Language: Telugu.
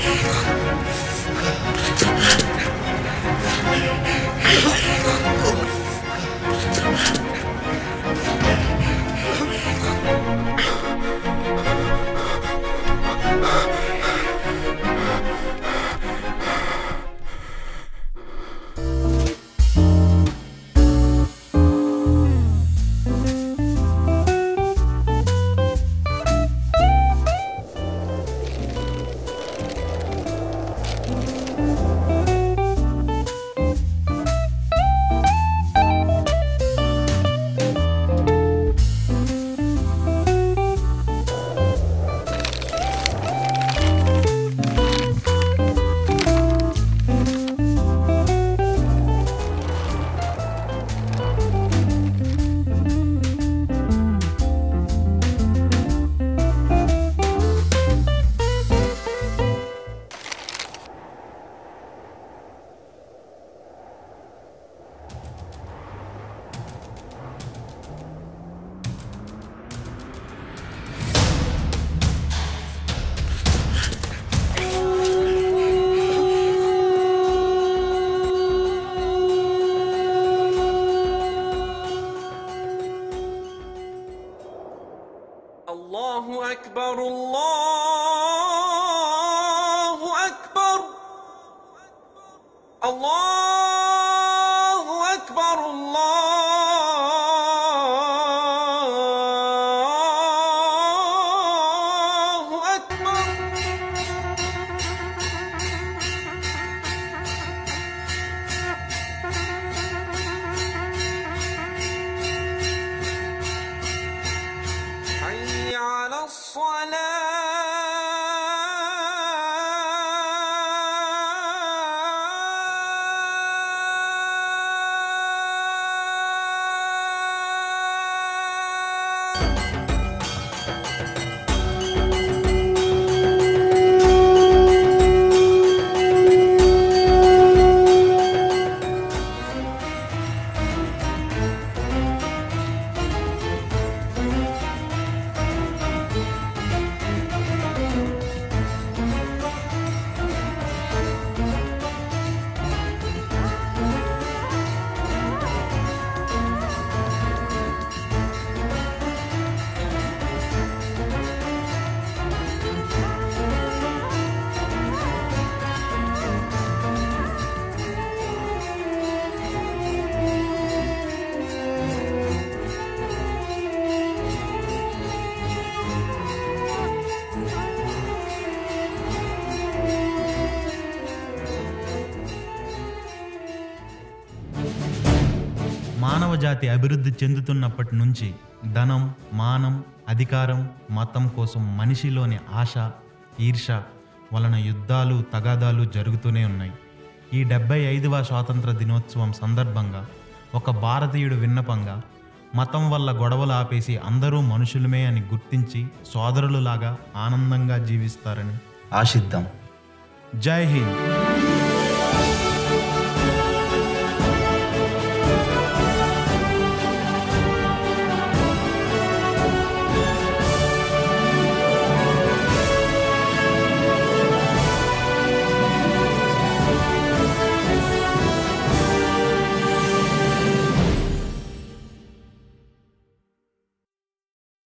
الله أكبر الله أكبر الله أكبر الله أكبر حي على الصلاة మానవ జాతి అభివృద్ధి చెందుతున్నప్పటి నుంచి ధనం మానం అధికారం మతం కోసం మనిషిలోని ఆశ ఈర్ష వలన యుద్ధాలు తగాదాలు జరుగుతూనే ఉన్నాయి ఈ డెబ్బై ఐదవ స్వాతంత్ర దినోత్సవం సందర్భంగా ఒక భారతీయుడు విన్నపంగా మతం వల్ల గొడవలు ఆపేసి అందరూ మనుషులమే అని గుర్తించి సోదరులులాగా ఆనందంగా జీవిస్తారని ఆశిద్దాం జై హింద్